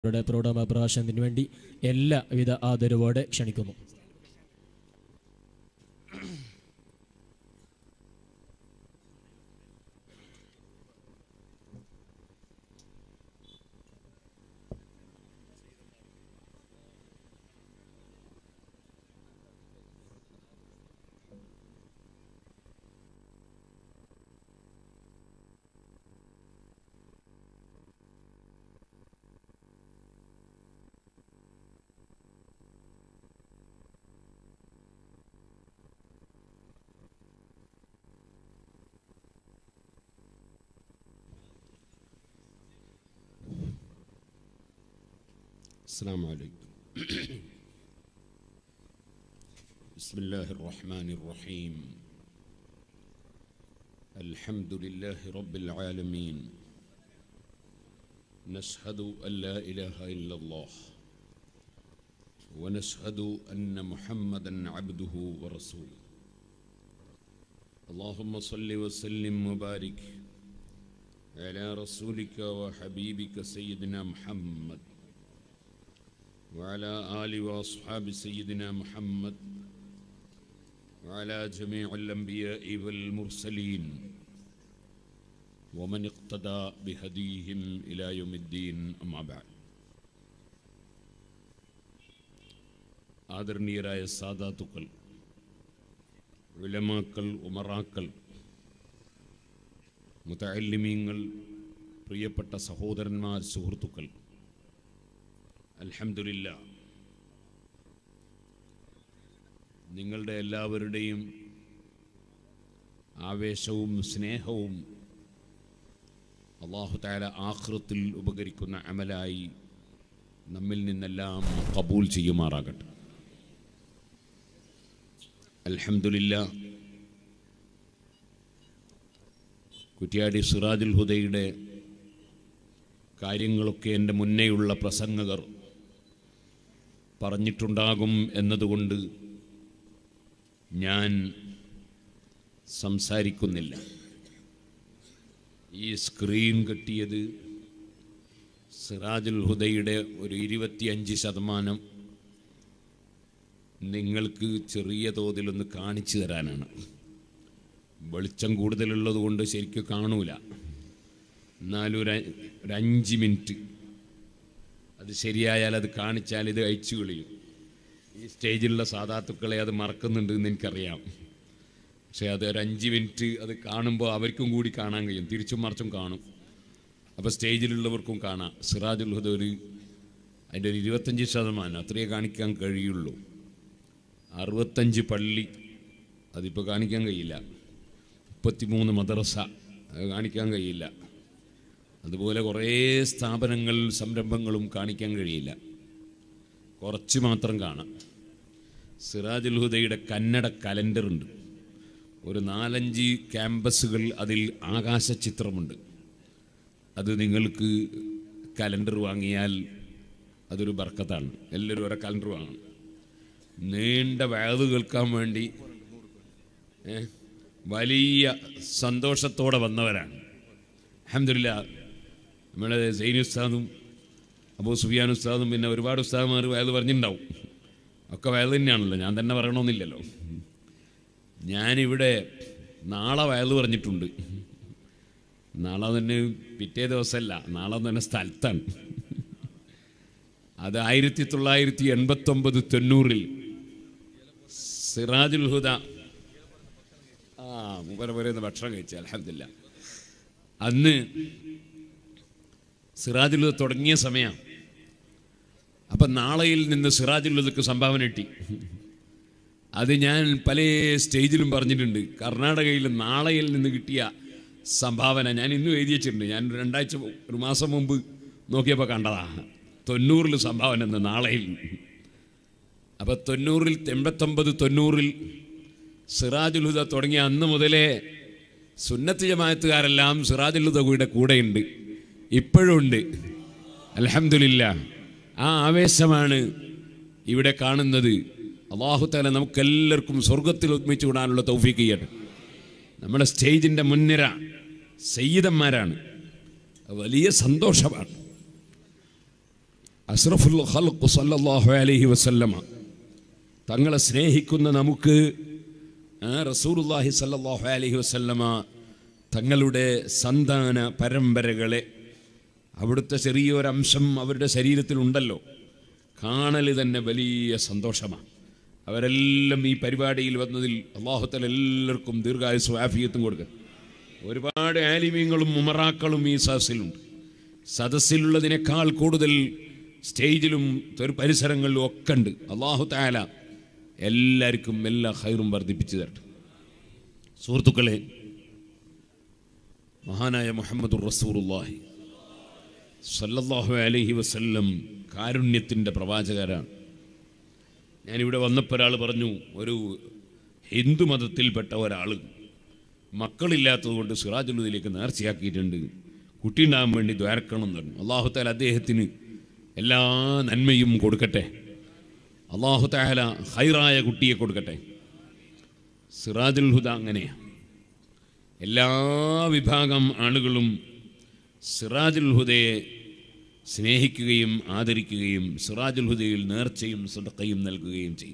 അവരുടെ പ്രോഗ്രാം പ്രഭാഷണത്തിന് വേണ്ടി എല്ലാവിധ ആദരവോടെ ക്ഷണിക്കുന്നു السلام عليكم بسم الله الرحمن الرحيم الحمد لله رب العالمين نشهد أن لا إله إلا الله ونشهد أن محمدا عبده ورسوله اللهم صل وسلم وبارك على رسولك وحبيبك سيدنا محمد وعلى آل وأصحاب سيدنا محمد وعلى جميع الأنبياء والمرسلين ومن اقتدى بهديهم إلى يوم الدين أما بعد ആദരണീയരായ സാദാത്തുക്കൾ വിലമാക്കൾ ഉമറാക്കൾ മുതഅല്ലിമീങ്ങൾ പ്രിയപ്പെട്ട സഹോദരന്മാർ സുഹൃത്തുക്കൾ അൽഹംദുലില്ല നിങ്ങളുടെ എല്ലാവരുടെയും ആവേശവും സ്നേഹവും അള്ളാഹു താല ആഹൃത്തിൽ ഉപകരിക്കുന്ന അമലായി നമ്മിൽ നിന്നെല്ലാം കബൂൽ ചെയ്യുമാറാകട്ടെ അൽഹംദുലില്ല കുറ്റ്യാടി സിറാജുൽ ഹുദയുടെ കാര്യങ്ങളൊക്കെ എൻ്റെ മുന്നേയുള്ള പ്രസംഗകർ പറഞ്ഞിട്ടുണ്ടാകും എന്നതുകൊണ്ട് ഞാൻ സംസാരിക്കുന്നില്ല ഈ സ്ക്രീൻ കെട്ടിയത് സിറാജുൽ ഹുദയുടെ ഒരു ഇരുപത്തിയഞ്ച് ശതമാനം നിങ്ങൾക്ക് ചെറിയ തോതിലൊന്ന് കാണിച്ചു തരാനാണ് വെളിച്ചം കൂടുതലുള്ളത് കൊണ്ട് ശരിക്കും കാണൂല എന്നാലും ഒരു ഒരു അഞ്ച് മിനിറ്റ് അത് ശരിയായാൽ അത് കാണിച്ചാൽ ഇത് അയച്ചു കളിയും ഈ സ്റ്റേജിലുള്ള സാധാത്തുക്കളെ അത് മറക്കുന്നുണ്ട് എന്ന് എനിക്കറിയാം പക്ഷേ അത് ഒരു അഞ്ച് മിനിറ്റ് അത് കാണുമ്പോൾ അവർക്കും കൂടി കാണാൻ കഴിയും തിരിച്ചും മറിച്ചും കാണും അപ്പോൾ സ്റ്റേജിലുള്ളവർക്കും കാണാം സിറാജുൽ ഹുദ ഒരു അതിൻ്റെ ഒരു ഇരുപത്തഞ്ച് ശതമാനം അത്രയേ കാണിക്കാൻ കഴിയുള്ളൂ അറുപത്തഞ്ച് പള്ളി അതിപ്പോൾ കാണിക്കാൻ കഴിയില്ല മുപ്പത്തിമൂന്ന് മദ്രസ അത് കാണിക്കാൻ കഴിയില്ല അതുപോലെ കുറേ സ്ഥാപനങ്ങൾ സംരംഭങ്ങളും കാണിക്കാൻ കഴിയില്ല കുറച്ച് മാത്രം കാണാം സിറാജുൽ ഹുദയുടെ കന്നഡ കലണ്ടറുണ്ട് ഒരു നാലഞ്ച് ക്യാമ്പസുകൾ അതിൽ ആകാശ ചിത്രമുണ്ട് അത് നിങ്ങൾക്ക് കലണ്ടർ വാങ്ങിയാൽ അതൊരു ബർക്കത്താണ് എല്ലാവരും ഓരോ കലണ്ടർ വാങ്ങണം നീണ്ട വയത് കേൾക്കാൻ വേണ്ടി ഏ, വലിയ സന്തോഷത്തോടെ വന്നവരാണ് അഹമ്മദില്ല നമ്മുടെ സൈനി ഉസ്താദും അബൂ സുഫിയാൻ ഉസ്താദും പിന്നെ ഒരുപാട് ഉസ്താദുമാർ വയത് പറഞ്ഞിട്ടുണ്ടാവും ഒക്കെ വയത് തന്നെയാണല്ലോ ഞാൻ തന്നെ പറയണമെന്നില്ലല്ലോ ഞാനിവിടെ നാളെ വയത് പറഞ്ഞിട്ടുണ്ട് നാളെ തന്നെ പിറ്റേ ദിവസമല്ല നാളെ തന്നെ സ്ഥലത്താണ് അത് ആയിരത്തി തൊള്ളായിരത്തി എൺപത്തൊമ്പത് തൊണ്ണൂറിൽ സിറാജുൽ ഹുദ ആ മൂപ്പര പറയുന്ന ഭക്ഷണം കഴിച്ചു അലഹമില്ല അന്ന് സിറാജുൽ ഹുദ തുടങ്ങിയ സമയം അപ്പം നാളെയിൽ നിന്ന് സിറാജുൽ ഹുദക്ക് സംഭാവന കിട്ടി അത് ഞാൻ പല സ്റ്റേജിലും പറഞ്ഞിട്ടുണ്ട് കർണാടകയിൽ നാളെയിൽ നിന്ന് കിട്ടിയ സംഭാവന ഞാൻ ഇന്നും എഴുതി വെച്ചിട്ടുണ്ട് ഞാൻ രണ്ടാഴ്ച മു- ഒരു മാസം മുമ്പ് നോക്കിയപ്പോൾ കണ്ടതാ തൊണ്ണൂറിൽ സംഭാവന എന്ന് നാളെയിൽ അപ്പോൾ തൊണ്ണൂറിൽ എൺപത്തൊമ്പത് തൊണ്ണൂറിൽ സിറാജുൽ ഹുദ തുടങ്ങിയ അന്ന് മുതലേ സുന്നത്ത് ജമാഅത്തുകാരെല്ലാം സിറാജുൽ ഹുദയുടെ കൂടെയുണ്ട് ഇപ്പോഴും ഉണ്ട് അലഹമില്ല ആ ആവേശമാണ് ഇവിടെ കാണുന്നത് അള്ളാഹുത്താല നമുക്കെല്ലാവർക്കും സ്വർഗത്തിൽ ഒത്മിച്ചു വിടാനുള്ള തൗഫീക്ക് ചെയ്യട്ടെ നമ്മുടെ സ്റ്റേജിൻ്റെ മുൻനിര സയ്യിദന്മാരാണ് അത് വലിയ സന്തോഷമാണ് അഷ്റഫുൽ ഖൽഖ് സല്ലല്ലാഹു അലൈഹി വസല്ലമ തങ്ങളെ സ്നേഹിക്കുന്ന നമുക്ക് ആ റസൂലുള്ളാഹി സല്ലല്ലാഹു അലൈഹി വസല്ലമ തങ്ങളുടെ സന്താന പരമ്പരകളെ അവിടുത്തെ ചെറിയൊരംശം അവരുടെ ശരീരത്തിലുണ്ടല്ലോ കാണൽ തന്നെ വലിയ സന്തോഷമാണ് അവരെല്ലാം ഈ പരിപാടിയിൽ വന്നതിൽ അള്ളാഹുത്തല എല്ലാവർക്കും ദീർഘായുസും ആഫിയത്തും കൊടുക്കുക ഒരുപാട് ആലിമ്യങ്ങളും ഉമറാക്കളും ഈ സദസ്സിലുണ്ട് സദസ്സിലുള്ളതിനേക്കാൾ കൂടുതൽ സ്റ്റേജിലും തെരു പരിസരങ്ങളിലും ഒക്കെ ഉണ്ട് അള്ളാഹു താല എല്ലാവർക്കും എല്ലാ ഹൈറും വർദ്ധിപ്പിച്ചു തരട്ടെ സുഹൃത്തുക്കളെ മഹാനായ മുഹമ്മദുർ റസൂറുല്ലാഹി സല്ലല്ലാഹു അലൈഹി വസല്ലം കാരുണ്യത്തിൻ്റെ പ്രവാചകരാണ് ഞാനിവിടെ വന്നപ്പോൾ ഒരാൾ പറഞ്ഞു ഒരു ഹിന്ദു മതത്തിൽപ്പെട്ട ഒരാൾ മക്കളില്ലാത്തതുകൊണ്ട് സിറാജുലുദിലേക്ക് നേർച്ചയാക്കിയിട്ടുണ്ട് കുട്ടി ഉണ്ടാകാൻ വേണ്ടി ദ്വാരക്കണം എന്ന് പറഞ്ഞു അള്ളാഹുത്താല അദ്ദേഹത്തിന് എല്ലാ നന്മയും കൊടുക്കട്ടെ അള്ളാഹുത്താല ഹൈറായ കുട്ടിയെ കൊടുക്കട്ടെ സിറാജുൽ ഹുദ അങ്ങനെയാണ് എല്ലാ വിഭാഗം ആളുകളും സിറാജുൽ ഹുദയെ സ്നേഹിക്കുകയും ആദരിക്കുകയും സിറാജുൽ ഹുദയിൽ നേർച്ചയും സദക്കയും നൽകുകയും ചെയ്യും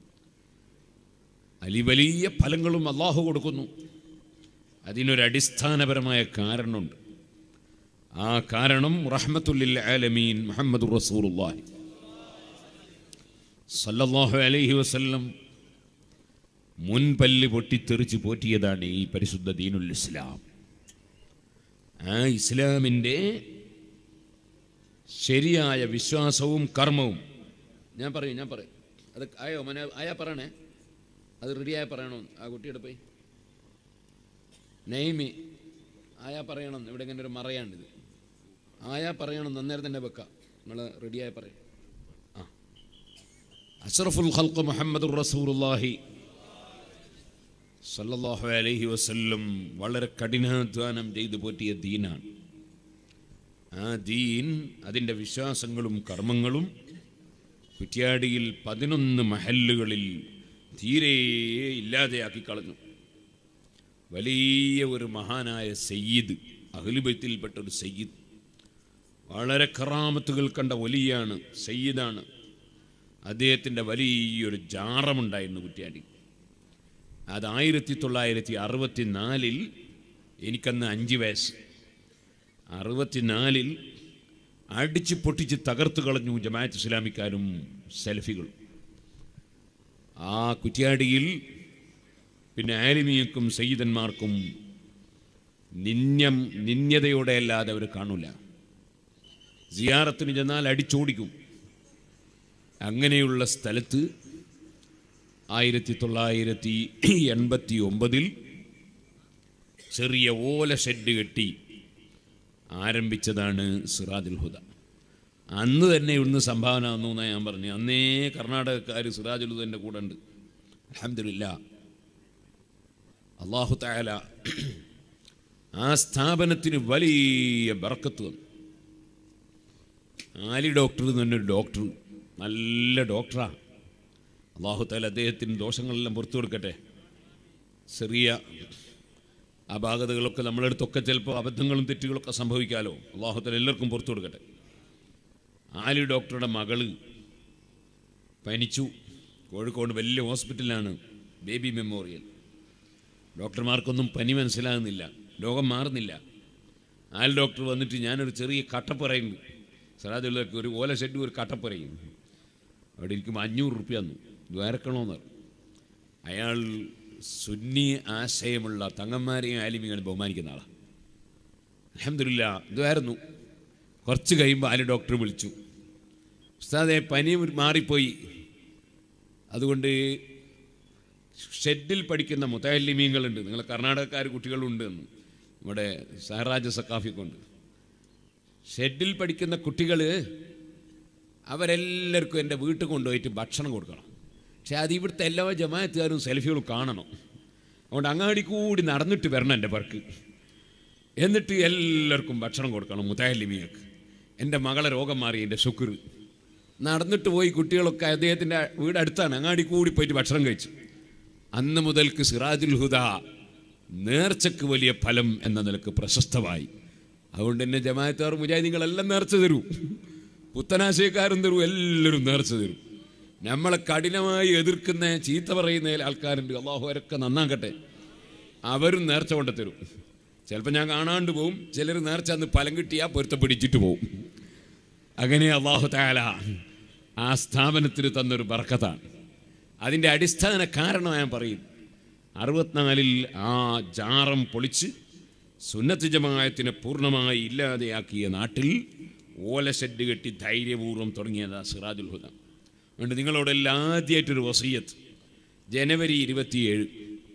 അലി വലിയ ഫലങ്ങളും അള്ളാഹു കൊടുക്കുന്നു അതിനൊരടിസ്ഥാനപരമായ കാരണമുണ്ട് ആ കാരണം റഹ്മത്തുല്ലിൽ ആലമീൻ മുഹമ്മദ് റസൂലുള്ളാഹി സല്ലല്ലാഹു അലൈഹി വസല്ലം മുൻപല്ല് പൊട്ടിത്തെറിച്ച് പോറ്റിയതാണ് ഈ പരിശുദ്ധ ദീനുൽ ഇസ്ലാം ആ ഇസ്ലാമിൻ്റെ ശരിയായ വിശ്വാസവും കർമ്മവും ഞാൻ പറയും ഞാൻ പറയും അത് ആയോ മന ആയാ പറയണേ അത് റെഡിയായ പറയണോ ആ കുട്ടിയുടെ പോയി നെയ്മി ആയാ പറയണം ഇവിടെ ഇങ്ങനെ ഒരു മറയാണിത് ആയാ പറയണം നന്നേരം തന്നെ വെക്കാം നിങ്ങൾ റെഡിയായി പറയും ആ അഷ്റഫുൽ ഖൽഖ് മുഹമ്മദ് റസൂലുള്ളാഹി സല്ലല്ലാഹു അലൈഹി വസല്ലം വളരെ കഠിനാധ്വാനം ചെയ്തു പോറ്റിയ ദീനാണ് ആ ദീൻ അതിൻ്റെ വിശ്വാസങ്ങളും കർമ്മങ്ങളും കുറ്റ്യാടിയിൽ പതിനൊന്ന് മഹല്ലുകളിൽ തീരെ ഇല്ലാതെയാക്കി കളഞ്ഞു വലിയ ഒരു മഹാനായ സയ്യിദ് അഹ്ലുബൈത്തിൽപ്പെട്ട ഒരു സയ്യിദ് വളരെ കറാമത്തുകൾ കണ്ട വലിയാണ് സയ്യിദാണ് അദ്ദേഹത്തിൻ്റെ വലിയൊരു ജാറമുണ്ടായിരുന്നു കുറ്റ്യാടി അത് ആയിരത്തി തൊള്ളായിരത്തി അറുപത്തി നാലിൽ എനിക്കന്ന് അഞ്ച് വയസ്സ് അറുപത്തിനാലിൽ അടിച്ച് പൊട്ടിച്ച് തകർത്ത് കളഞ്ഞു ജമാഅത്ത് ഇസ്ലാമിക്കാരും സെൽഫികളും ആ കുറ്റ്യാടിയിൽ പിന്നെ ആലിമിയക്കും സയ്യിദന്മാർക്കും നിന്യം നിന്യതയോടെ അല്ലാതെ അവർ കാണൂല സിയാറത്തിന് ചെന്നാൽ അടിച്ചോടിക്കും അങ്ങനെയുള്ള സ്ഥലത്ത് ആയിരത്തി തൊള്ളായിരത്തി എൺപത്തി ഒമ്പതിൽ ചെറിയ ഓല ഷെഡ് കെട്ടി ആരംഭിച്ചതാണ് സിറാജുൽ ഹുദ അന്ന് തന്നെ ഇവിടുന്ന് സംഭാവന തന്നു എന്നാണ് ഞാൻ പറഞ്ഞു അന്നേ കർണാടകക്കാർ സിറാജുൽ ഹുദൻ്റെ കൂടെ ഉണ്ട് അലഹമില്ല അള്ളാഹു താല ആ സ്ഥാപനത്തിന് വലിയ ബർക്കത്ത് വന്നു ആലി ഡോക്ടർ എന്ന് പറഞ്ഞൊരു ഡോക്ടർ നല്ല ഡോക്ടറാണ് അള്ളാഹു താല അദ്ദേഹത്തിന് ദോഷങ്ങളെല്ലാം പുറത്തു കൊടുക്കട്ടെ ചെറിയ അപാകതകളൊക്കെ നമ്മളെടുത്തൊക്കെ ചിലപ്പോൾ അബദ്ധങ്ങളും തെറ്റുകളൊക്കെ സംഭവിക്കാലോ അള്ളാഹുത്തല എല്ലാവർക്കും പുറത്തു കൊടുക്കട്ടെ ആലി ഡോക്ടറുടെ മകള് പനിച്ചു കോഴിക്കോട് വലിയ ഹോസ്പിറ്റലാണ് ബേബി മെമ്മോറിയൽ ഡോക്ടർമാർക്കൊന്നും പനി മനസ്സിലാകുന്നില്ല രോഗം മാറുന്നില്ല ആൽ ഡോക്ടർ വന്നിട്ട് ഞാനൊരു ചെറിയ കട്ടപ്പുറയുണ്ട് സറാജുള്ളവർക്ക് ഒരു ഓല ഷെഡ് ഒരു കട്ടപ്പുറയും അവിടെ ഇരിക്കുമ്പോൾ അഞ്ഞൂറ് റുപ്യ തന്നു ദ്വാരക്കണമെന്ന് പറഞ്ഞു അയാൾ സുന്നി ആശയമുള്ള തങ്ങന്മാരെയും ആലിമികളെ ബഹുമാനിക്കുന്ന ആളാണ് അലഹമില്ല ഇതായിരുന്നു കുറച്ച് കഴിയുമ്പോൾ ആല് ഡോക്ടർ വിളിച്ചു ഉസ്താദെ പനി മാറിപ്പോയി അതുകൊണ്ട് ഷെഡിൽ പഠിക്കുന്ന മുത്തല്ലിമീങ്ങളുണ്ട് നിങ്ങൾ കർണാടകക്കാർ കുട്ടികളുണ്ട് എന്ന് നമ്മുടെ സഹറാജ് സക്കാഫിക്കുണ്ട് ഷെഡിൽ പഠിക്കുന്ന കുട്ടികൾ അവരെല്ലാവർക്കും എൻ്റെ വീട്ടിൽ കൊണ്ടുപോയിട്ട് ഭക്ഷണം കൊടുക്കണം പക്ഷേ അത് ഇവിടുത്തെ എല്ലാ ജമാഅത്തുകാരും സെൽഫികളും കാണണം അതുകൊണ്ട് അങ്ങാടി കൂടി നടന്നിട്ട് വരണം എൻ്റെ പേർക്ക് എന്നിട്ട് എല്ലാവർക്കും ഭക്ഷണം കൊടുക്കണം മുത്താലിമിയക്ക് എൻ്റെ മകളെ രോഗം മാറി എൻ്റെ ശുക്ർ നടന്നിട്ട് പോയി കുട്ടികളൊക്കെ അദ്ദേഹത്തിൻ്റെ വീട് അടുത്താണ് അങ്ങാടി കൂടി പോയിട്ട് ഭക്ഷണം കഴിച്ചു അന്ന് മുതൽക്ക് സിറാജുൽ ഹുദ നേർച്ചക്ക് വലിയ ഫലം എന്ന നിലക്ക് പ്രശസ്തമായി അതുകൊണ്ട് തന്നെ ജമാഅത്താർ മുജാഹിദീങ്ങളെല്ലാം നേർച്ച തരൂ പുത്തനാശയക്കാരും തരും എല്ലാവരും നേർച്ച തരും നമ്മളെ കഠിനമായി എതിർക്കുന്ന ചീത്ത പറയുന്ന ആൾക്കാരുണ്ട് അള്ളാഹു അവരൊക്കെ നന്നാക്കട്ടെ അവരും നേർച്ച കൊണ്ട് തരും ചിലപ്പോൾ ഞാൻ കാണാണ്ട് പോവും ചിലർ നേർച്ച അന്ന് ഫലം കിട്ടിയാൽ പൊരുത്തം പിടിച്ചിട്ട് പോവും അങ്ങനെ അള്ളാഹു താല ആ സ്ഥാപനത്തിന് തന്നൊരു ബർക്കത്താണ് അതിൻ്റെ അടിസ്ഥാന കാരണം ഞാൻ പറയും അറുപത്തിനാലിൽ ആ ജാറം പൊളിച്ച് സുന്നത്ത് ജമായത്തിനെ പൂർണ്ണമായി ഇല്ലാതെയാക്കിയ നാട്ടിൽ ഓല ഷെഡ് കെട്ടി ധൈര്യപൂർവ്വം തുടങ്ങിയതാ സിറാജുൽ ഹുദ അതുകൊണ്ട് നിങ്ങളോടെല്ലാം ആദ്യമായിട്ടൊരു വസീയത്ത് ജനുവരി ഇരുപത്തിയേഴ്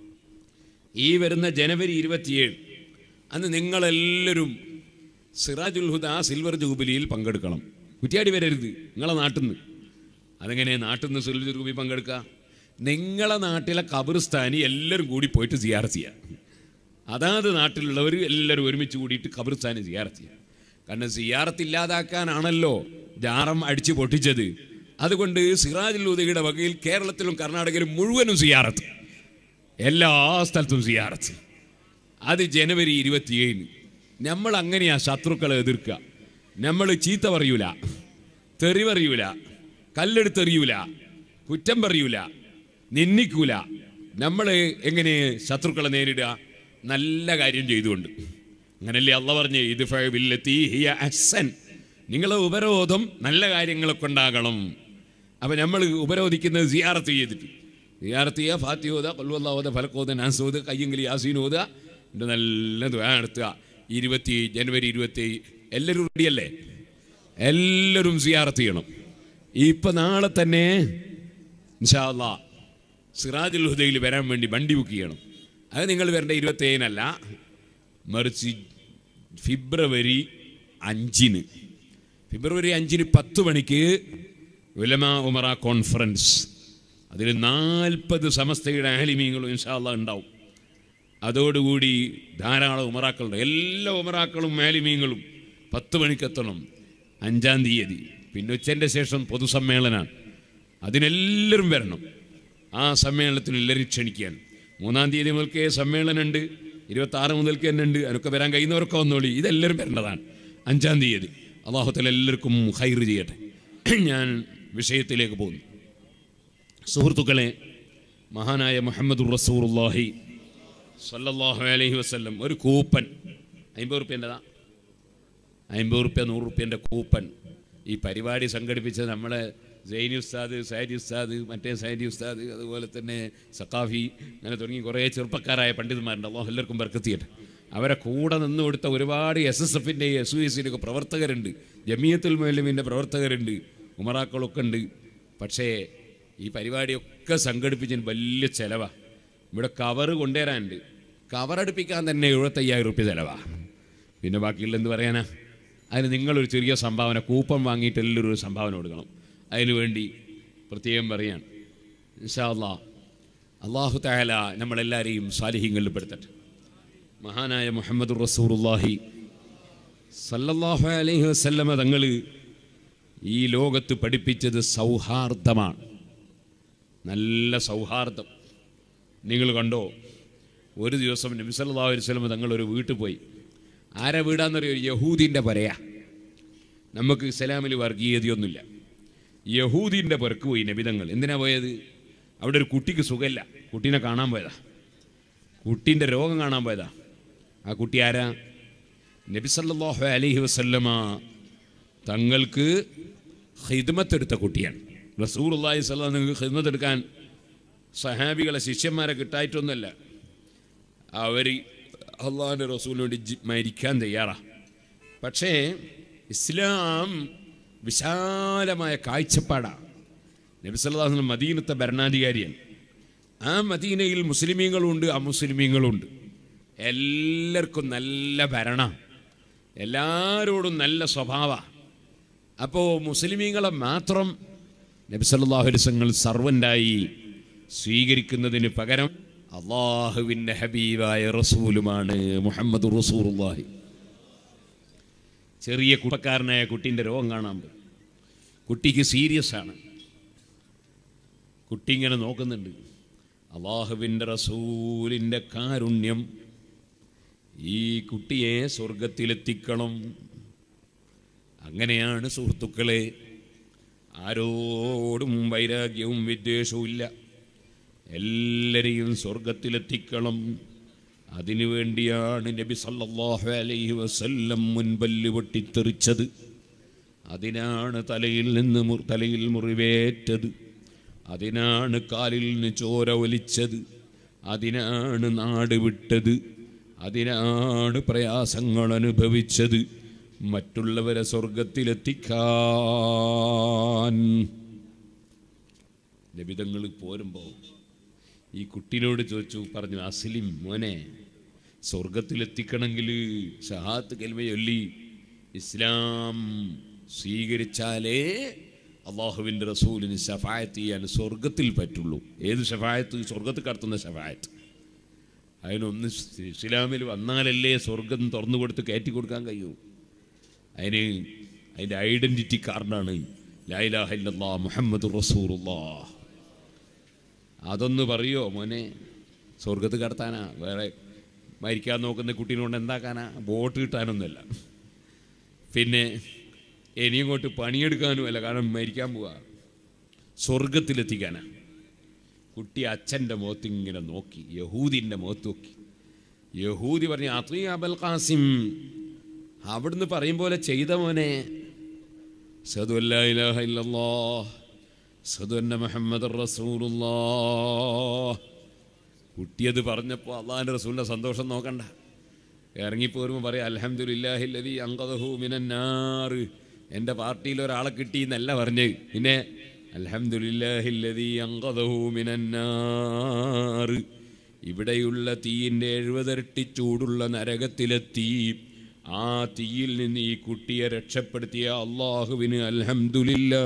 ഈ വരുന്ന ജനുവരി ഇരുപത്തിയേഴ് അന്ന് നിങ്ങളെല്ലാവരും സിറാജുൽ ഹുദ സിൽവർ ജൂബിലിയിൽ പങ്കെടുക്കണം കുറ്റിയാടി വരരുത് നിങ്ങളെ നാട്ടിൽ നിന്ന് അതെങ്ങനെ നാട്ടിൽ നിന്ന് സിൽവർ ജൂബിലി പങ്കെടുക്കുക നിങ്ങളെ നാട്ടിലെ ഖബർസ്ഥാനി എല്ലാവരും കൂടി പോയിട്ട് സിയാറത്ത് ചെയ്യുക അതാത് നാട്ടിലുള്ളവർ എല്ലാവരും ഒരുമിച്ച് കൂടിയിട്ട് ഖബർസ്ഥാനി സിയാറത്ത് ചെയ്യുക കാരണം സിയാറത്ത് ഇല്ലാതാക്കാനാണല്ലോ ജാറം അടിച്ചു പൊട്ടിച്ചത് അതുകൊണ്ട് സിറാജുൽ ഹുദയുടെ വകയിൽ കേരളത്തിലും കർണാടകയിലും മുഴുവനും സിയാറത്ത് എല്ലാ സ്ഥലത്തും സിയാറത്ത് അത് ജനുവരി ഇരുപത്തിയേഴിന് നമ്മൾ അങ്ങനെയാ ശത്രുക്കളെ എതിർക്കുക നമ്മൾ ചീത്ത പറയൂല തെറി പറയൂല കല്ലെടുത്തെറിയൂല കുറ്റം പറയൂല നിന്ദിക്കൂല നമ്മൾ എങ്ങനെ ശത്രുക്കളെ നേരിടുക നല്ല കാര്യം ചെയ്തുകൊണ്ട് അങ്ങനല്ലേ അള്ള പറഞ്ഞ് ഇത് ഫഅബില്ലത്തി ഹിയ അഹ്സൻ നിങ്ങളെ ഉപരോധം നല്ല കാര്യങ്ങളെ കൊണ്ടാകണം അപ്പം നമ്മൾ ഉപരോധിക്കുന്നത് സിയാറത്ത് ചെയ്തിട്ട് സിയാറത്ത് ചെയ്യുക ഫാത്തി ഓതുക കൊല്ലുവല്ല ഓത ഫലക്കോത നാസ് ഓതുക കയ്യെങ്കിൽ യാസീൻ ഓതുക എന്നിട്ട് നല്ല ദ്വാ നടത്തുക ഇരുപത്തി ജനുവരി ഇരുപത്തി എല്ലാവരും റെഡിയല്ലേ എല്ലാവരും സിയാറത്ത് ചെയ്യണം ഇപ്പം നാളെ തന്നെ ഇൻഷാല്ല സിറാജുൽ ഹുദയിൽ വരാൻ വേണ്ടി വണ്ടി ബുക്ക് ചെയ്യണം അത് നിങ്ങൾ വരേണ്ട ഇരുപത്തേഴിനല്ല മറിച്ച് ഫെബ്രുവരി അഞ്ചിന് ഫെബ്രുവരി അഞ്ചിന് പത്ത് മണിക്ക് ഉലമ ഉമറ കോൺഫറൻസ് അതിൽ നാൽപ്പത് സമസ്തയുടെ ആലിമീങ്ങളും ഇൻഷാല്ല ഉണ്ടാവും അതോടുകൂടി ധാരാളം ഉമറാക്കളുണ്ട് എല്ലാ ഉമറാക്കളും ആലിമീങ്ങളും പത്ത് മണിക്കെത്തണം അഞ്ചാം തീയതി പിന്നെ ഉച്ചൻ്റെ ശേഷം പൊതുസമ്മേളനമാണ് അതിനെല്ലാവരും വരണം ആ സമ്മേളനത്തിന് എല്ലാവരും ക്ഷണിക്കാൻ മൂന്നാം തീയതി മുതൽക്കേ സമ്മേളനമുണ്ട് ഇരുപത്താറ് മുതൽക്ക് തന്നെ ഉണ്ട് അതിനൊക്കെ വരാൻ കഴിയുന്നവരൊക്കെ വന്നോളി ഇതെല്ലാവരും വരേണ്ടതാണ് അഞ്ചാം തീയതി അള്ളാഹുത്തല എല്ലാവർക്കും ഹൈർ ചെയ്യട്ടെ ഞാൻ വിഷയത്തിലേക്ക് പോകുന്നു സുഹൃത്തുക്കളെ മഹാനായ മുഹമ്മദ് റസൂറുല്ലാഹി സല്ലല്ലാഹു അലൈഹി വസല്ലം ഒരു കൂപ്പൻ അമ്പത് റുപ്യൻ്റെതാ അമ്പത് റുപ്യ നൂറ് റുപ്യൻ്റെ കൂപ്പൻ ഈ പരിപാടി സംഘടിപ്പിച്ച നമ്മളെ സൈനി ഉസ്താദ് സൈദി ഉസ്താദ് മറ്റേ സൈദി ഉസ്താദ് അതുപോലെ തന്നെ സക്കാഫി അങ്ങനെ തുടങ്ങി കുറേ ചെറുപ്പക്കാരായ പണ്ഡിതന്മാരുണ്ട് അള്ളാഹു എല്ലാവർക്കും ബർക്കത്തിയട്ടെ അവരെ കൂടെ നിന്ന് കൊടുത്ത ഒരുപാട് എസ് എസ് എഫിൻ്റെ എസ് യു എസിൻ്റെ ഒക്കെ പ്രവർത്തകരുണ്ട് ജമിയത്തുൽ മൊലമിൻ്റെ പ്രവർത്തകരുണ്ട് ഉമറാക്കളൊക്കെ ഉണ്ട് പക്ഷേ ഈ പരിപാടിയൊക്കെ സംഘടിപ്പിച്ചതിന് വലിയ ചിലവാണ് ഇവിടെ കവറ് കൊണ്ടുവരാനുണ്ട് കവറടുപ്പിക്കാൻ തന്നെ എഴുപത്തയ്യായിരം റുപ്യ ചിലവാണ് പിന്നെ ബാക്കിയുള്ള എന്ത് പറയാനാ അതിന് നിങ്ങളൊരു ചെറിയ സംഭാവന കൂപ്പൺ വാങ്ങിയിട്ട് എല്ലാവരും ഒരു സംഭാവന കൊടുക്കണം അതിനു വേണ്ടി പ്രത്യേകം പറയാണ് ഇൻഷാ അല്ലാ അള്ളാഹു താല നമ്മളെല്ലാവരെയും സാലിഹ്യങ്ങളിൽ പെടുത്തട്ടെ മഹാനായ മുഹമ്മദ് റസൂറുല്ലാഹി സല്ലല്ലാഹു അലൈഹി വസല്ലമ തങ്ങൾ ഈ ലോകത്ത് പഠിപ്പിച്ചത് സൗഹാർദ്ദമാണ് നല്ല സൗഹാർദ്ദം നിങ്ങൾ കണ്ടോ ഒരു ദിവസം നബി സല്ലല്ലാഹു അലൈഹി വസല്ലമ തങ്ങൾ ഒരു വീട്ടിൽ പോയി ആരാ വീടാന്നറിയോ യഹൂദിൻ്റെ പരയാ നമുക്ക് ഇസ്ലാമിൽ വർഗീയതയൊന്നുമില്ല യഹൂദിൻ്റെ പുരക്ക് പോയി നബിതങ്ങൾ എന്തിനാ പോയത് അവിടെ ഒരു കുട്ടിക്ക് സുഖമില്ല കുട്ടീനെ കാണാൻ പോയതാ കുട്ടീൻ്റെ രോഗം കാണാൻ പോയതാ ആ കുട്ടി ആരാ നബി സല്ലല്ലാഹു അലൈഹി വസല്ലമ തങ്ങൾക്ക് ഹിദ്മത്തെടുത്ത കുട്ടിയാണ് റസൂറുല്ലാഹി സ്വല്ലാം നിങ്ങൾക്ക് ഹിദ്മത്തെടുക്കാൻ സഹാബികളെ ശിഷ്യന്മാരെ കിട്ടായിട്ടൊന്നുമല്ല അവർ അള്ളാഹിൻ്റെ റസൂലിന് വേണ്ടി ജി- മരിക്കാൻ തയ്യാറാ പക്ഷേ ഇസ്ലാം വിശാലമായ കാഴ്ചപ്പാടാണ് നബി സല്ലല്ലാഹു അലൈഹി വസല്ലം മദീനത്തെ ഭരണാധികാരിയാണ് ആ മദീനയിൽ മുസ്ലിമീങ്ങളുണ്ട് അമുസ്ലിമീങ്ങളുണ്ട് എല്ലാവർക്കും നല്ല ഭരണ എല്ലാവരോടും നല്ല സ്വഭാവ അപ്പോൾ മുസ്ലിമീങ്ങളെ മാത്രം നബി സല്ലല്ലാഹു അലൈഹി വസല്ലം സർവൻ്റായി സ്വീകരിക്കുന്നതിന് പകരം അള്ളാഹുവിൻ്റെ ഹബീബായ റസൂലുമാണ് മുഹമ്മദ് റസൂലുള്ളാഹി ചെറിയ കുട്ടക്കാരനായ കുട്ടീൻ്റെ രോഗം കാണാൻ പോയി കുട്ടിക്ക് സീരിയസ് ആണ് കുട്ടി ഇങ്ങനെ നോക്കുന്നുണ്ട് അള്ളാഹുവിൻ്റെ റസൂലിൻ്റെ കാരുണ്യം ഈ കുട്ടിയെ സ്വർഗത്തിലെത്തിക്കണം അങ്ങനെയാണ് സുഹൃത്തുക്കളെ ആരോടും വൈരാഗ്യവും വിദ്വേഷവും ഇല്ല എല്ലാരെയും സ്വർഗത്തിലെത്തിക്കണം അതിനുവേണ്ടിയാണ് നബി സല്ലല്ലാഹു അലൈഹി വസല്ലം മുൻപല്ല് പൊട്ടിത്തെറിച്ചത് അതിനാണ് തലയിൽ നിന്ന് മുർ- തലയിൽ മുറിവേറ്റത് അതിനാണ് കാലിൽ നിന്ന് ചോര ഒലിച്ചത് അതിനാണ് നാട് വിട്ടത് അതിനാണ് പ്രയാസങ്ങൾ അനുഭവിച്ചത് മറ്റുള്ളവരെ സ്വർഗത്തിലെത്തിക്കാൻ ലഭിതങ്ങൾ പോരുമ്പോൾ ഈ കുട്ടീനോട് ചോദിച്ചു പറഞ്ഞു അസ്ലിം മോനെ സ്വർഗത്തിലെത്തിക്കണമെങ്കിൽ ഷഹാത്ത് കൽമ ചൊല്ലി ഇസ്ലാം സ്വീകരിച്ചാലേ അള്ളാഹുവിൻ്റെ റസൂലിന് ഷഫായത്ത് ചെയ്യാൻ സ്വർഗത്തിൽ പറ്റുള്ളൂ ഏത് ഷഫായത്ത് സ്വർഗത്തിൽ കടത്തുന്ന ഷഫായത്ത് അതിനൊന്ന് ഇസ്ലാമിൽ വന്നാലല്ലേ സ്വർഗം തുറന്നു കൊടുത്ത് കയറ്റി കൊടുക്കാൻ കഴിയൂ അതിന് അതിൻ്റെ ഐഡൻറ്റിറ്റി കാർഡാണ് ലായിലാഹില്ലാ മുഹമ്മദ് റസൂറുല്ലാ അതൊന്ന് പറയോ മോനെ സ്വർഗത്ത് കടത്താനാ വേറെ മരിക്കാൻ നോക്കുന്ന കുട്ടീനോട് എന്താക്കാനാ വോട്ട് കിട്ടാനൊന്നുമല്ല പിന്നെ ഇനിയും കൊണ്ട് പണിയെടുക്കാനും അല്ല കാരണം മരിക്കാൻ പോവാ സ്വർഗത്തിലെത്തിക്കാനാ കുട്ടി അച്ഛൻ്റെ മുഖത്ത് ഇങ്ങനെ നോക്കി യഹൂദിൻ്റെ മുഖത്ത് നോക്കി യഹൂദി പറഞ്ഞു അത്രീ അബൽ ഖാസിം അവിടുന്ന് പറയും പോലെ ചെയ്ത മോനെ സദു അല്ലാ ഇലാഹ ഇല്ലല്ലാഹ് സദു അന്ന മുഹമ്മദ് റസൂലുള്ളാഹ് കുട്ടിയത് പറഞ്ഞപ്പോൾ അള്ളാഹിൻ്റെ റസൂലിൻ്റെ സന്തോഷം നോക്കണ്ട ഇറങ്ങിപ്പോരുമ്പോൾ പറയാം അലഹമുല്ലാഹില്ലതി അങ്കദഹു മിനന്നാറ് എൻ്റെ പാർട്ടിയിൽ ഒരാളെ കിട്ടി എന്നല്ല പറഞ്ഞ് പിന്നെ അലഹമുല്ലാഹില്ലതി അങ്കദഹു മിനന്നാറ് ഇവിടെയുള്ള തീയിൻ്റെ എഴുപതിരട്ടി ചൂടുള്ള നരകത്തിലെത്തി ആ തീയിൽ നിന്ന് ഈ കുട്ടിയെ രക്ഷപ്പെടുത്തിയ അള്ളാഹുവിന് അൽഹംദുലില്ലാ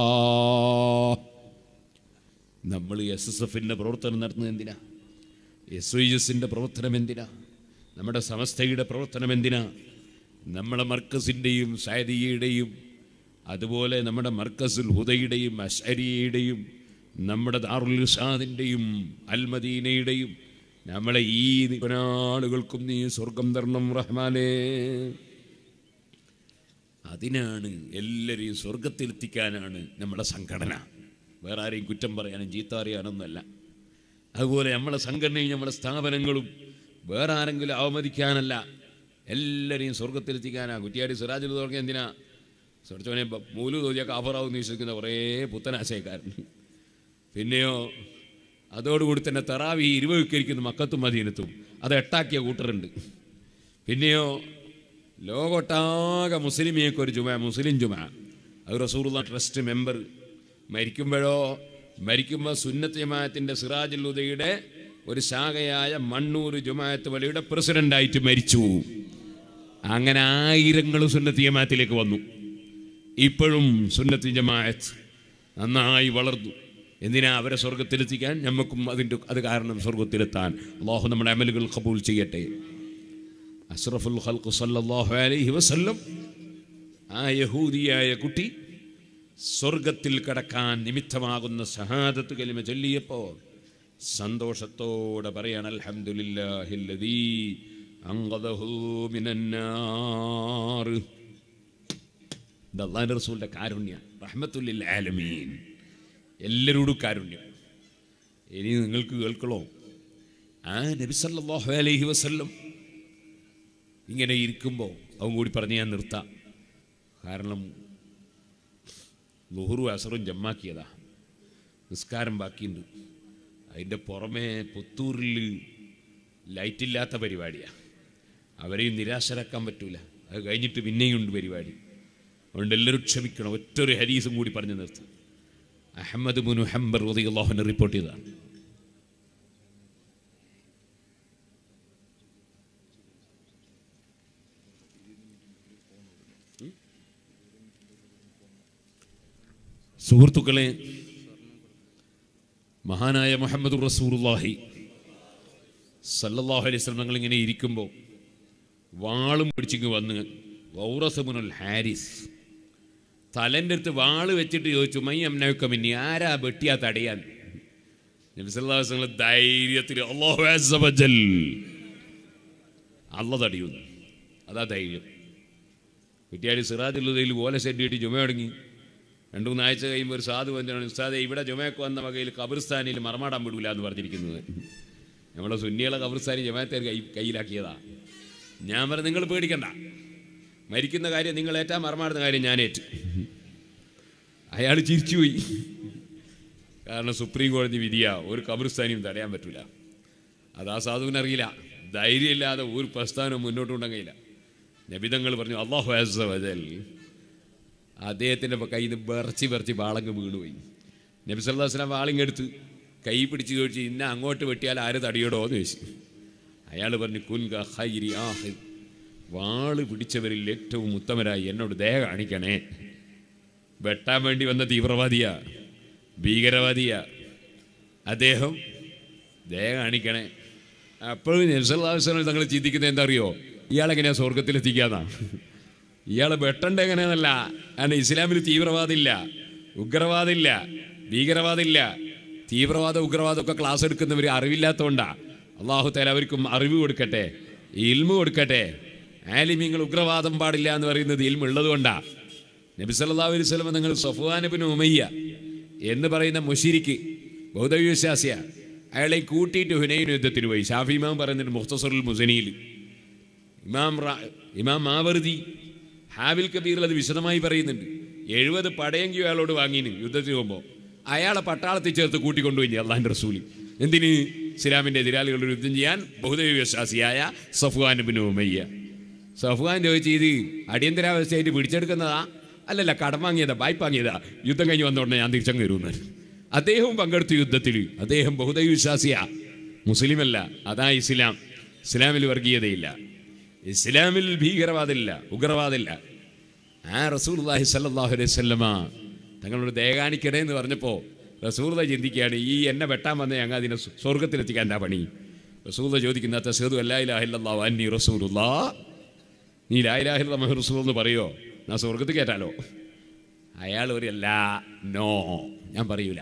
നമ്മൾ എസ് എസ് എഫിൻ്റെ പ്രവർത്തനം നടത്തുന്നത് എന്തിനാ എസ് ഐ എസിൻ്റെ പ്രവർത്തനം എന്തിനാ നമ്മുടെ സമസ്തയുടെ പ്രവർത്തനം എന്തിനാ നമ്മളെ മർക്കസിൻ്റെയും സാരിയുടെയും അതുപോലെ നമ്മുടെ മർക്കസുൽ ഹുദയുടെയും അഷരിയുടെയും നമ്മുടെ ദാറുൽ ഇർഷാദിൻ്റെയും അൽമദീനയുടെയും നമ്മളെ ഈ ആളുകൾക്കും നീ സ്വർഗം തരണം റഹ്മാനേ അതിനാണ് എല്ലാവരെയും സ്വർഗത്തിലെത്തിക്കാനാണ് നമ്മുടെ സംഘടന വേറെ ആരെയും കുറ്റം പറയാനും ചീത്ത അറിയാനൊന്നുമല്ല അതുപോലെ നമ്മളെ സംഘടനയും നമ്മുടെ സ്ഥാപനങ്ങളും വേറെ ആരെങ്കിലും അവമതിക്കാനല്ല എല്ലാവരെയും സ്വർഗത്തിലെത്തിക്കാനാണ് കുറ്റിയാടി സിറാജിൽ തുടങ്ങിയ എന്തിനാ സുഹൃത്തുവിനെ മൂലു തോതിയ കാഫറാവും വിശ്വസിക്കുന്ന കുറേ പുത്തനാശയക്കാരൻ പിന്നെയോ അതോടുകൂടി തന്നെ തെറാവി ഇരുവഴിക്കരിക്കുന്ന മക്കത്തും മദീനത്തും അത് എട്ടാക്കിയ കൂട്ടറുണ്ട് പിന്നെയോ ലോകൊട്ടാകെ മുസ്ലിമിയൊക്കെ ഒരു ജുമ മുസ്ലിം ജുമ അത് റസൂറുള്ള ട്രസ്റ്റ് മെമ്പർ മരിക്കുമ്പോഴോ മരിക്കുമ്പോൾ സുന്നത്ത് ജമാഅത്തിൻ്റെ സിറാജുൽ ഉദയുടെ ഒരു ശാഖയായ മണ്ണൂർ ജുമാഅത്ത് വലിയുടെ പ്രസിഡന്റായിട്ട് മരിച്ചു അങ്ങനെ ആയിരങ്ങൾ സുന്നത്ത് ജമാഅത്തിലേക്ക് വന്നു ഇപ്പോഴും സുന്നത്ത് ജമാഅത്ത് നന്നായി വളർന്നു എന്തിനാ അവരെ സ്വർഗത്തിലെത്തിക്കാൻ നമുക്കും അതിൻ്റെ അത് കാരണം സ്വർഗത്തിലെത്താൻ അള്ളാഹു നമ്മുടെ അമലുകൾ കബൂൽ ചെയ്യട്ടെ അഷ്റഫുൽ ഖൽഖ് സല്ലല്ലാഹു അലൈഹി വസല്ലം ആ യഹൂദിയായ കുട്ടി സ്വർഗത്തിൽ കടക്കാൻ നിമിത്തമാകുന്ന ഷഹാദത്ത് കലിമ ചൊല്ലിയപ്പോൾ സന്തോഷത്തോടെ പറയാൻ അൽഹംദുലില്ലാഹില്ലദീ അൻഖദഹു മിനന്നാർ ഇത് അള്ളാഹിൻ്റെ റസൂലിൻ്റെ കാരുണ്യ റഹ്മത്തുല്ലിൽ ആലമീൻ എല്ലാവരോടും കാരുണ്യം ഇനി നിങ്ങൾക്ക് കേൾക്കണോ ആ നബി സല്ലല്ലാഹു അലൈഹി വസല്ലം ഇങ്ങനെ ഇരിക്കുമ്പോൾ അവൻ കൂടി പറഞ്ഞ് ഞാൻ നിർത്താം കാരണം ലുഹുറു അസറും ജമ്മാക്കിയതാ നിസ്കാരം ബാക്കിയുണ്ട് അതിൻ്റെ പുറമെ പുത്തൂരിൽ ലൈറ്റില്ലാത്ത പരിപാടിയാണ് അവരെയും നിരാശരാക്കാൻ പറ്റൂല അത് കഴിഞ്ഞിട്ട് പിന്നെയും ഉണ്ട് പരിപാടി അതുകൊണ്ട് എല്ലാവരും ക്ഷമിക്കണം ഒറ്റൊരു ഹരീസും കൂടി പറഞ്ഞു നിർത്തും അഹമ്മദ് മുനു ഹംബർ അള്ളാഹുവിനെ റിപ്പോർട്ട് ചെയ്തതാണ് സുഹൃത്തുക്കളെ മഹാനായ മുഹമ്മദ് റസൂറുല്ലാഹി സല്ലല്ലാഹു അലൈഹി വസല്ലം ഇങ്ങനെ ഇരിക്കുമ്പോൾ വാളും പിടിച്ചിങ്ങ് വന്ന് വൗറസമുനൽ ഹാരിസ് തലൻ്റെ അടുത്ത് വാള് വെച്ചിട്ട് ചോദിച്ചു മൈ അമ്നയൊക്കെ മിന്നി ആരാ വെട്ടിയാ തടയാൻ നബി സല്ലല്ലാഹു അലൈഹി വസല്ലം ധൈര്യത്തിൽ അല്ലാഹു അസ്സ വജൽ അല്ല തടയുന്നു അതാ ധൈര്യം കുറ്റിയാടി സിറാജുള്ളതിൽ ഓല ഷെഡ് കിട്ടി ജുമ തുടങ്ങി രണ്ടു മൂന്ന് ആഴ്ച കഴിയുമ്പോൾ ഒരു സാധു വന്നാണ് ഉസ്താദെ ഇവിടെ ജുമയൊക്കെ വന്ന വകയിൽ കബർസ്ഥാനിൽ മറമാടാൻ വിടൂല എന്ന് പറഞ്ഞിരിക്കുന്നത് നമ്മളെ സുന്നികളെ കബർസ്ഥാനി ജമാഅത്തേർ കൈ കയ്യിലാക്കിയതാ ഞാൻ പറഞ്ഞു നിങ്ങൾ പേടിക്കണ്ട മരിക്കുന്ന കാര്യം നിങ്ങൾ ഏറ്റാ മറമാടുന്ന കാര്യം ഞാൻ ഏറ്റു അയാൾ ചിരിച്ചുപോയി കാരണം സുപ്രീം കോടതി വിധിയാ ഒരു കബർസ്ഥാനിയും തടയാൻ പറ്റൂല അത് ആ സാധുവിനറിയില്ല ധൈര്യമില്ലാതെ ഒരു പ്രസ്ഥാനം മുന്നോട്ട് കൊണ്ടുകയില്ല നബിതങ്ങൾ പറഞ്ഞു അള്ളാഹു അസവജൽ അദ്ദേഹത്തിൻ്റെ കയ്യിൽ നിന്ന് ബെറച്ചി ബെറച്ചി വാളങ്ങ് വീണുപോയി നബി സല്ലാ വസ്ലാം വാളിങ്ങെടുത്ത് കൈ പിടിച്ച് ചോദിച്ചു ഇന്ന അങ്ങോട്ട് വെട്ടിയാൽ ആര് തടിയടോ എന്ന് ചോദിച്ചു അയാൾ പറഞ്ഞു കുൻക ഹൈരി ആഹിർ വാള് പിടിച്ചവരിൽ ഏറ്റവും ഉത്തമരായി എന്നോട് ദയ കാണിക്കണേ വെട്ടാൻ വേണ്ടി വന്ന തീവ്രവാദിയാ ഭീകരവാദിയാ അദ്ദേഹം ദയ കാണിക്കണേ അപ്പോഴും നബ്സല്ലാസ്ലം തങ്ങൾ ചിന്തിക്കുന്നത് എന്താ അറിയോ ഇയാളെങ്ങനെയാ സ്വർഗത്തിലെത്തിക്കാന്നാ ഇയാളെ വെട്ടണ്ട എങ്ങനെയാന്നല്ല കാരണം ഇസ്ലാമിൽ തീവ്രവാദില്ല ഉഗ്രവാദില്ല ഭീകരവാദില്ല തീവ്രവാദ ഉഗ്രവാദം ഒക്കെ ക്ലാസ് എടുക്കുന്നവർ അറിവില്ലാത്തതുകൊണ്ടാ അള്ളാഹു തല അവർക്കും അറിവ് കൊടുക്കട്ടെ ഇൽമു കൊടുക്കട്ടെ ആലിമ്യങ്ങൾ ഉഗ്രവാദം പാടില്ല എന്ന് പറയുന്നത് ഇൽമ ഉള്ളതുകൊണ്ടാ നബി സല്ലല്ലാഹു അലൈഹി വസല്ലം നിങ്ങൾ സഫ്വാനബിന് ഉമയ്യ എന്ന് പറയുന്ന മുഷിരിക്ക് ബൗദ്ധവിശ്വാസിയ അയാളെ കൂട്ടിയിട്ട് ഹുനൈൻ യുദ്ധത്തിന് പോയി ഷാഫി ഇമാം പറയുന്നുണ്ട് മുഖ്തസറുൽ മുസനിയിൽ ഇമാം റാ- ഇമാം മാവർദി ഹാബിൽ കബീറിൽ അത് വിശദമായി പറയുന്നുണ്ട് എഴുപത് പടയെങ്കിലും അയാളോട് വാങ്ങിന് യുദ്ധത്തിന് പോകുമ്പോൾ അയാളെ പട്ടാളത്തിൽ ചേർത്ത് കൂട്ടിക്കൊണ്ടുപോയി അള്ളാഹിൻ്റെ റസൂലി എന്തിന് ഇസ്ലാമിൻ്റെ എതിരാളികളോട് യുദ്ധം ചെയ്യാൻ ബഹുദൈവ വിശ്വാസിയായ സഫ്വാൻ ബിൻ ഉമയ്യ സഫ്വാൻ ചോദിച്ചു ഇത് അടിയന്തരാവസ്ഥയായിട്ട് പിടിച്ചെടുക്കുന്നതാ അല്ലല്ല കടം വാങ്ങിയതാ വായ്പ വാങ്ങിയതാ യുദ്ധം കഴിഞ്ഞ് വന്നോടനെ ഞാൻ തിരിച്ചങ്ങ് വരുമെന്ന് അദ്ദേഹവും പങ്കെടുത്തു യുദ്ധത്തിൽ അദ്ദേഹം ബഹുദൈവ വിശ്വാസിയാ മുസ്ലിമല്ല അതാ ഇസ്ലാം ഇസ്ലാമിൽ വർഗീയതയില്ല ഇസ്ലാമിൽ ഭീകരവാദമില്ല ഉഗ്രവാദമില്ല ആ റസൂൽഹി സല്ലാഹു അലൈഹി സ്വല്ലമ തങ്ങളോട് ദയ കാണിക്കണേ എന്ന് പറഞ്ഞപ്പോൾ റസൂർദ ചിന്തിക്കുകയാണ് ഈ എന്നെ വെട്ടാൻ വന്ന ഞങ്ങൾ അതിനെ സ്വ- സ്വർഗത്തിലെത്തിക്കാൻ എന്താ പണി റസൂർദ ചോദിക്കുന്ന തസേതു അല്ലാഹില്ലാ അന്നി റസൂലുല്ലാ നീ ലായിലാഹില്ല മഹ റസൂൽ എന്ന് പറയോ ഞാൻ സ്വർഗത്തിൽ കയറ്റാലോ അയാൾ ഒരു അല്ല നോ ഞാൻ പറയൂല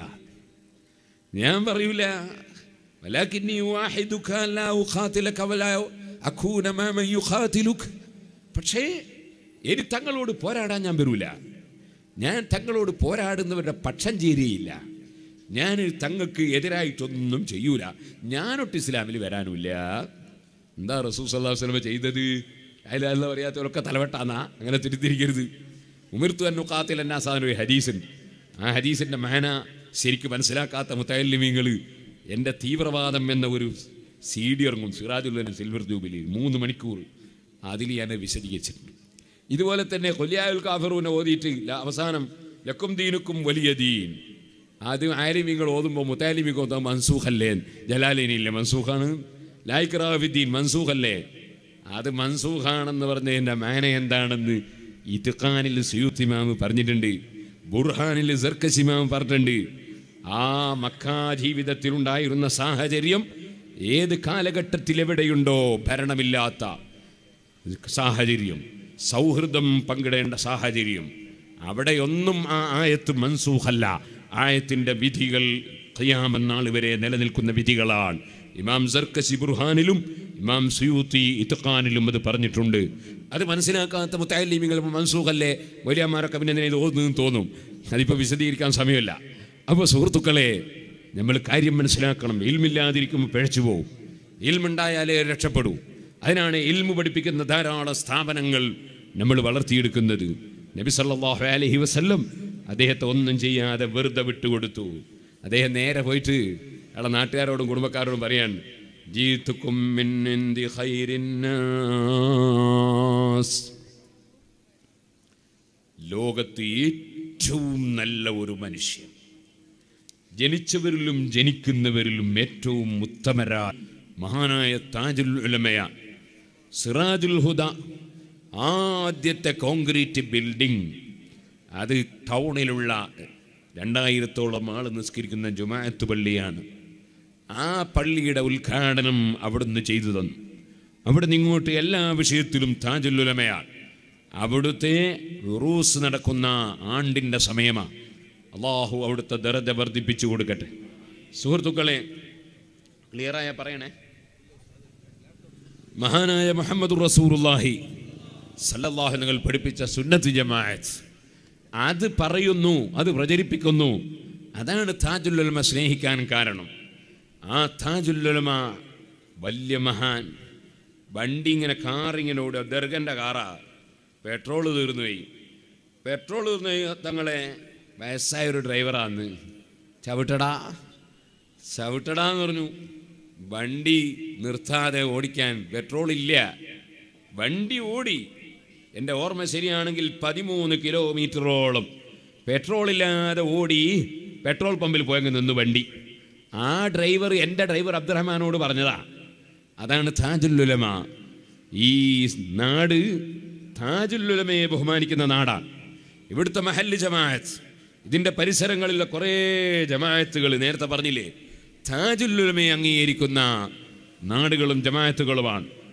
ഞാൻ പറയൂല ولكني واحدك لا أقاتلك ولا أكون ما من يقاتلك പക്ഷേ ഇനി തങ്ങളോട് പോരാടാൻ ഞാൻ വരൂല ഞാൻ തങ്ങളോട് പോരാടുന്നവരുടെ പക്ഷം ചേരുകയില്ല ഞാൻ തങ്ങൾക്ക് എതിരായിട്ടൊന്നും ചെയ്യൂല ഞാനൊട്ട് ഇസ്ലാമിൽ വരാനുമില്ല എന്താ റസൂൽ സല്ലാഹു വസ്ലമ ചെയ്തത് അതിലല്ല പറയാത്തവരൊക്കെ തലവെട്ടാന്നാ അങ്ങനെ തിരുത്തിരിക്കരുത് ഉമിർത്തു അന്നുക്കാത്തിൽ എന്നാ സാധനം ഒരു ഹദീസുണ്ട് ആ ഹദീസിൻ്റെ മേന ശരിക്കും മനസ്സിലാക്കാത്ത മുത്തല്ലിമീങ്ങൾ എൻ്റെ തീവ്രവാദം എന്ന ഒരു സി ഡി ഇറങ്ങും സിറാജുല്ലൻ സിൽവർ ജൂബിലി മൂന്ന് മണിക്കൂർ അതിൽ ഞാൻ വിശദീകരിച്ചിട്ടുണ്ട് ഇതുപോലെ തന്നെ കൊല്യായുൽ കാഫറൂനെ ഓതിയിട്ട് ല- അവസാനം ലക്കും ദീനുക്കും വലിയ ദീൻ ആദ്യം ആലിമീങ്ങൾ ഓതുമ്പോൾ മുത്താലിമിക്ക് ഓതാൻ മൻസൂഖല്ലേ ജലാലിനില്ലേ മൻസൂഖാണ് ലായിക്രാഫിദ്ദീൻ മൻസൂഖല്ലേ അത് മൻസൂഖാണെന്ന് പറഞ്ഞതിൻ്റെ മാന എന്താണെന്ന് ഇതുഖാനിൽ സുയൂത്തിമാമ് പറഞ്ഞിട്ടുണ്ട് ബുർഹാനിൽ സർക്കസിമാമ് പറഞ്ഞിട്ടുണ്ട് ആ മക്കാ ജീവിതത്തിലുണ്ടായിരുന്ന സാഹചര്യം ഏത് കാലഘട്ടത്തിൽ എവിടെയുണ്ടോ ഭരണമില്ലാത്ത സാഹചര്യം സൗഹൃദം പങ്കിടേണ്ട സാഹചര്യം അവിടെയൊന്നും ആ ആയത്ത് മൻസൂഖല്ല ആയത്തിൻ്റെ വിധികൾ ഖിയാമെന്നാൾ വരെ നിലനിൽക്കുന്ന വിധികളാണ് ഇമാം സർക്കസി ബുർഹാനിലും ഇമാം സുയൂത്തി ഇത്തഖാനിലും അത് പറഞ്ഞിട്ടുണ്ട് അത് മനസ്സിലാക്കാത്ത മുത്താലിമികൾ മൻസൂഖല്ലേ വലിയമാരൊക്കെ പിന്നെ എന്തിനാ ഇത് ഓതുന്നു തോന്നും അതിപ്പോൾ വിശദീകരിക്കാൻ സമയമില്ല അപ്പോൾ സുഹൃത്തുക്കളെ നമ്മൾ കാര്യം മനസ്സിലാക്കണം ഇൽമില്ലാതിരിക്കുമ്പോൾ പിഴച്ചു പോവും ഇൽമുണ്ടായാലേ രക്ഷപ്പെടൂ അതിനാണ് ഇൽമു പഠിപ്പിക്കുന്ന ധാരാളം സ്ഥാപനങ്ങൾ നമ്മൾ വളർത്തിയെടുക്കുന്നത് നബി സല്ലല്ലാഹു അലൈഹി വസല്ലം അദ്ദേഹത്തെ ഒന്നും ചെയ്യാതെ വെറുതെ വിട്ടുകൊടുത്തു അദ്ദേഹം നേരെ പോയിട്ട് അയാളെ നാട്ടുകാരോടും കുടുംബക്കാരോടും പറയാൻ ജീത്തുക്കും മിൻ ഇന്ദി ഖൈരിന്നാസ് ലോകത്ത് ഏറ്റവും നല്ല ഒരു മനുഷ്യൻ ജനിച്ചവരിലും ജനിക്കുന്നവരിലും ഏറ്റവും ഉത്തമരാ മഹാനായ താജുൽ ഉലമയ സിറാജുൽ ഹുദ ആദ്യത്തെ കോൺക്രീറ്റ് ബിൽഡിംഗ് അത് ടൗണിലുള്ള രണ്ടായിരത്തോളം ആൾ നിസ്കരിക്കുന്ന ജുമാഅത്ത് പള്ളിയാണ് ആ പള്ളിയുടെ ഉദ്ഘാടനം അവിടുന്ന് ചെയ്തു തന്നു അവിടുന്ന് ഇങ്ങോട്ട് എല്ലാ വിഷയത്തിലും താജുൽ ഉലമയാണ് അവിടുത്തെ റൂസ് നടക്കുന്ന ആണ്ടിൻ്റെ സമയമാണ് അള്ളാഹു അവിടുത്തെ ദറജ വർദ്ധിപ്പിച്ചു കൊടുക്കട്ടെ സുഹൃത്തുക്കളെ ക്ലിയറായ പറയണേ മഹാനായ മുഹമ്മദ് റസൂറുല്ലാഹി സല്ലല്ലാഹു നിങ്ങൾ പഠിപ്പിച്ച സുന്നത്ത് ജമാഅത്ത് അത് പറയുന്നു അത് പ്രചരിപ്പിക്കുന്നു അതാണ് താജുല്ലുലമ സ്നേഹിക്കാൻ കാരണം ആ താജുല്ലുലമ വലിയ മഹാൻ വണ്ടി ഇങ്ങനെ കാറിങ്ങനെ ഓടുക ദർഗൻ്റെ കാറാ പെട്രോൾ തീർന്നു പോയി പെട്രോൾ തീർന്നു പോയി തങ്ങളെ വയസ്സായ ഒരു ഡ്രൈവറാന്ന് ചവിട്ടടാ ചവിട്ടടാന്ന് പറഞ്ഞു വണ്ടി നിർത്താതെ ഓടിക്കാൻ പെട്രോൾ ഇല്ല വണ്ടി ഓടി എൻ്റെ ഓർമ്മ ശരിയാണെങ്കിൽ പതിമൂന്ന് കിലോമീറ്ററോളം പെട്രോൾ ഇല്ലാതെ ഓടി പെട്രോൾ പമ്പിൽ പോയെങ്കിൽ നിന്ന് വണ്ടി ആ ഡ്രൈവർ എൻ്റെ ഡ്രൈവർ അബ്ദുറഹ്മാനോട് പറഞ്ഞതാ അതാണ് താജുല്ലുലമ ഈ നാട് താജുല്ലുലമയെ ബഹുമാനിക്കുന്ന നാടാണ് ഇവിടുത്തെ മഹല്ല് ജമാഅത്ത് ഇതിൻ്റെ പരിസരങ്ങളിലെ കുറേ ജമാഅത്തുകൾ നേരത്തെ പറഞ്ഞില്ലേ താജുല്ലുലമയെ അംഗീകരിക്കുന്ന നാടുകളും ജമാഅത്തുകളുമാണ്